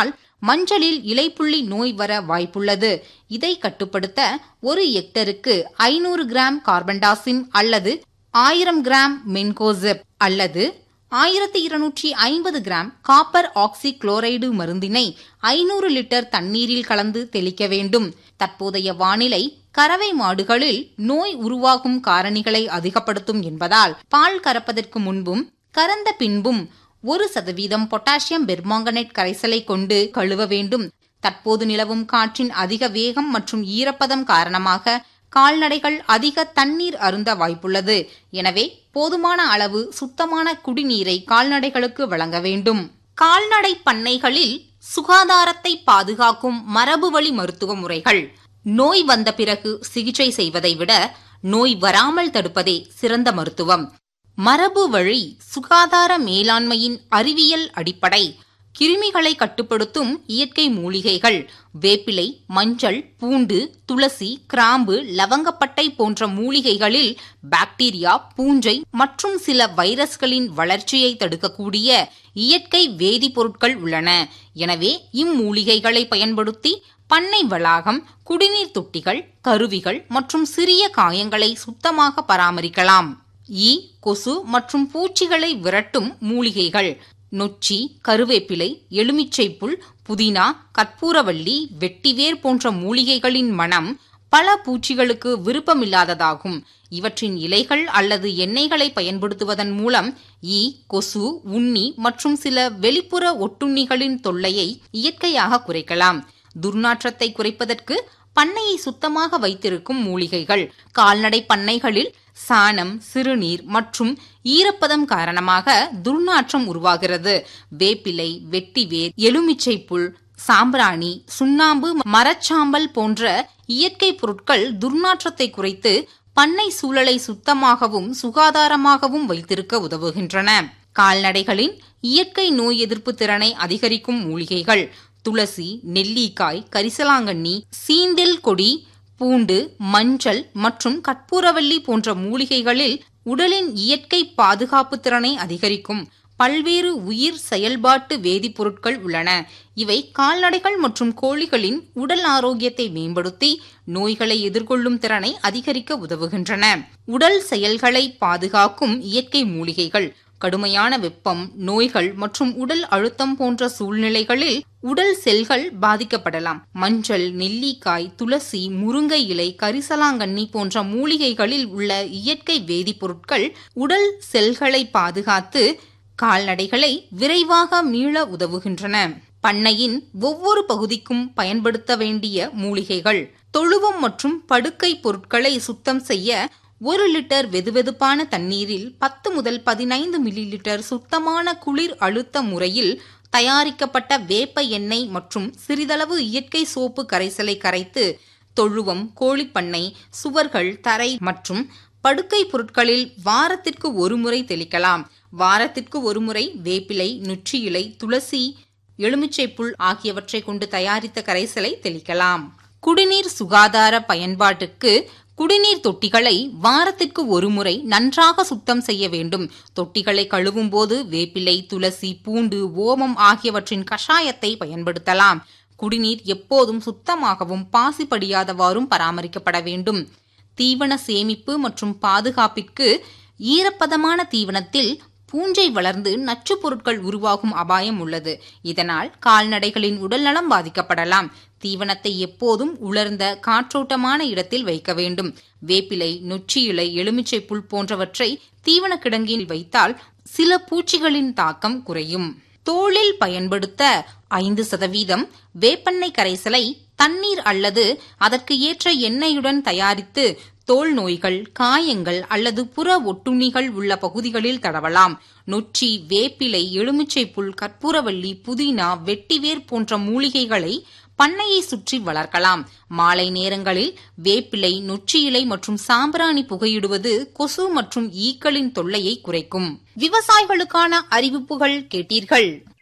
இருப்பதனால் மஞ்சளில் இலைப்புள்ளி நோய் வர வாய்ப்புள்ளது இதை கட்டுப்படுத்த ஒரு ஹெக்டருக்கு ஐநூறு கிராம் கார்பன்டாசிம் அல்லது ஆயிரம் கிராம் மென்கோசெப் அல்லது ஆயிரத்தி இருநூற்றி ஐம்பது கிராம் காப்பர் ஆக்சி குளோரைடு மருந்தினை ஐநூறு லிட்டர் தண்ணீரில் கலந்து தெளிக்க வேண்டும் தற்போதைய வானிலை கறவை மாடுகளில் நோய் உருவாகும் காரணிகளை அதிகப்படுத்தும் என்பதால் பால் கறப்பதற்கு முன்பும் கறந்த பின்பும் ஒரு சதவீதம் பொட்டாசியம் பெர்மாங்கனேட் கரைசலை கொண்டு கழுவ வேண்டும் தற்போது நிலவும் காற்றின் அதிக வேகம் மற்றும் ஈரப்பதம் காரணமாக கால்நடைகள் அதிக தண்ணீர் அருந்த வாய்ப்புள்ளது எனவே போதுமான அளவு சுத்தமான குடிநீரை கால்நடைகளுக்கு வழங்க வேண்டும் கால்நடை பண்ணைகளில் சுகாதாரத்தை பாதுகாக்கும் மரபுவழி மருத்துவ முறைகள் நோய் வந்த பிறகு சிகிச்சை செய்வதை விட நோய் வராமல் தடுப்பதே சிறந்த மருத்துவம் மரபு வழி சுகாதார மேலாண்மையின் அறிவியல் அடிப்படை கிருமிகளை கட்டுப்படுத்தும் இயற்கை மூலிகைகள் வேப்பிலை மஞ்சள் பூண்டு துளசி கிராம்பு லவங்கப்பட்டை போன்ற மூலிகைகளில் பாக்டீரியா பூஞ்சை மற்றும் சில வைரஸ்களின் வளர்ச்சியை தடுக்கக்கூடிய இயற்கை வேதிப்பொருட்கள் உள்ளன எனவே இம்மூலிகைகளை பயன்படுத்தி பண்ணை வளாகம் குடிநீர் தொட்டிகள் கருவிகள் மற்றும் சிறிய காயங்களை சுத்தமாக பராமரிக்கலாம் ஈ கொசு மற்றும் பூச்சிகளை விரட்டும் மூலிகைகள் நொச்சி கருவேப்பிலை எலுமிச்சை புல் புதினா கற்பூரவள்ளி வெட்டிவேர் போன்ற மூலிகைகளின் மனம் பல பூச்சிகளுக்கு விருப்பமில்லாததாகும் இவற்றின் இலைகள் அல்லது எண்ணெய்களை பயன்படுத்துவதன் மூலம் ஈ கொசு உண்ணி மற்றும் சில வெளிப்புற ஒட்டுண்ணிகளின் தொல்லையை இயற்கையாக குறைக்கலாம் துர்நாற்றத்தை குறைப்பதற்கு பண்ணையை சுத்தமாக வைத்திருக்கும் மூலிகைகள் கால்நடை பண்ணைகளில் சாணம் சிறுநீர் மற்றும் ஈரப்பதம் காரணமாக துர்நாற்றம் உருவாகிறது வேப்பிலை வெட்டிவேர் எலுமிச்சை புல் சாம்பிராணி சுண்ணாம்பு மரச்சாம்பல் போன்ற இயற்கை பொருட்கள் துர்நாற்றத்தை குறைத்து பண்ணை சூழலை சுத்தமாகவும் சுகாதாரமாகவும் வைத்திருக்க உதவுகின்றன கால்நடைகளின் இயற்கை நோய் எதிர்ப்பு திறனை அதிகரிக்கும் மூலிகைகள் துளசி நெல்லிக்காய் கரிசலாங்கண்ணி சீந்தில் கொடி பூண்டு மஞ்சள் மற்றும் கற்பூரவல்லி போன்ற மூலிகைகளில் உடலின் இயற்கை பாதுகாப்பு திறனை அதிகரிக்கும் பல்வேறு உயிர் செயல்பாட்டு வேதிப்பொருட்கள் உள்ளன இவை கால்நடைகள் மற்றும் கோழிகளின் உடல் ஆரோக்கியத்தை மேம்படுத்தி நோய்களை எதிர்கொள்ளும் திறனை அதிகரிக்க உதவுகின்றன உடல் செயல்களை பாதுகாக்கும் இயற்கை மூலிகைகள் கடுமையான வெப்பம் நோய்கள் மற்றும் உடல் அழுத்தம் போன்ற சூழ்நிலைகளில் உடல் செல்கள் பாதிக்கப்படலாம் மஞ்சள் நெல்லிக்காய் துளசி முருங்கை இலை கரிசலாங்கண்ணி போன்ற மூலிகைகளில் உள்ள இயற்கை வேதிப்பொருட்கள் உடல் செல்களை பாதுகாத்து கால்நடைகளை விரைவாக மீள உதவுகின்றன பண்ணையின் ஒவ்வொரு பகுதிக்கும் பயன்படுத்த வேண்டிய மூலிகைகள் தொழுவம் மற்றும் படுக்கை பொருட்களை சுத்தம் செய்ய ஒரு லிட்டர் வெதுவெதுப்பான தண்ணீரில் பத்து முதல் பதினைந்து மில்லி லிட்டர் சுத்தமான குளிர் அழுத்த முறையில் தயாரிக்கப்பட்ட வேப்ப எண்ணெய் மற்றும் சிறிதளவு இயற்கை சோப்பு கரைசலை கரைத்து தொழுவம் கோழிப்பண்ணை சுவர்கள் தரை மற்றும் படுக்கை பொருட்களில் வாரத்திற்கு ஒரு முறை தெளிக்கலாம் வாரத்திற்கு ஒருமுறை வேப்பிலை நுச்சி இலை துளசி எலுமிச்சை புல் ஆகியவற்றை கொண்டு தயாரித்த கரைசலை தெளிக்கலாம் குடிநீர் சுகாதார பயன்பாட்டுக்கு குடிநீர் தொட்டிகளை வாரத்திற்கு ஒருமுறை நன்றாக சுத்தம் செய்ய வேண்டும் தொட்டிகளை கழுவும் போது வேப்பிலை துளசி பூண்டு ஓமம் ஆகியவற்றின் கஷாயத்தை பயன்படுத்தலாம் குடிநீர் எப்போதும் சுத்தமாகவும் பாசி படியாதவாறும் பராமரிக்கப்பட வேண்டும் தீவன சேமிப்பு மற்றும் பாதுகாப்பிற்கு ஈரப்பதமான தீவனத்தில் பூஞ்சை வளர்ந்து நச்சுப் பொருட்கள் உருவாகும் அபாயம் உள்ளது இதனால் கால்நடைகளின் உடல்நலம் பாதிக்கப்படலாம் தீவனத்தை எப்போதும் உலர்ந்த காற்றோட்டமான இடத்தில் வைக்க வேண்டும் வேப்பிலை நொச்சி இலை எலுமிச்சை புல் போன்றவற்றை தீவன கிடங்கில் வைத்தால் சில பூச்சிகளின் தாக்கம் குறையும் தோலில் பயன்படுத்த ஐந்து சதவீதம் வேப்பெண்ணெய் கரைசலை தண்ணீர் அல்லது அதற்கு ஏற்ற எண்ணெயுடன் தயாரித்து தோல் நோய்கள் காயங்கள் அல்லது புற ஒட்டுண்ணிகள் உள்ள பகுதிகளில் தடவலாம் நொச்சி வேப்பிலை எலுமிச்சை புல் கற்பூரவள்ளி புதினா வெட்டிவேர் போன்ற மூலிகைகளை பண்ணையை சுற்றி வளர்க்கலாம் மாலை நேரங்களில் வேப்பிலை நொச்சி இலை மற்றும் சாம்பிராணி புகையிடுவது கொசு மற்றும் ஈக்களின் தொல்லையை குறைக்கும் விவசாயிகளுக்கான அறிவிப்புகள் கேட்டீர்கள்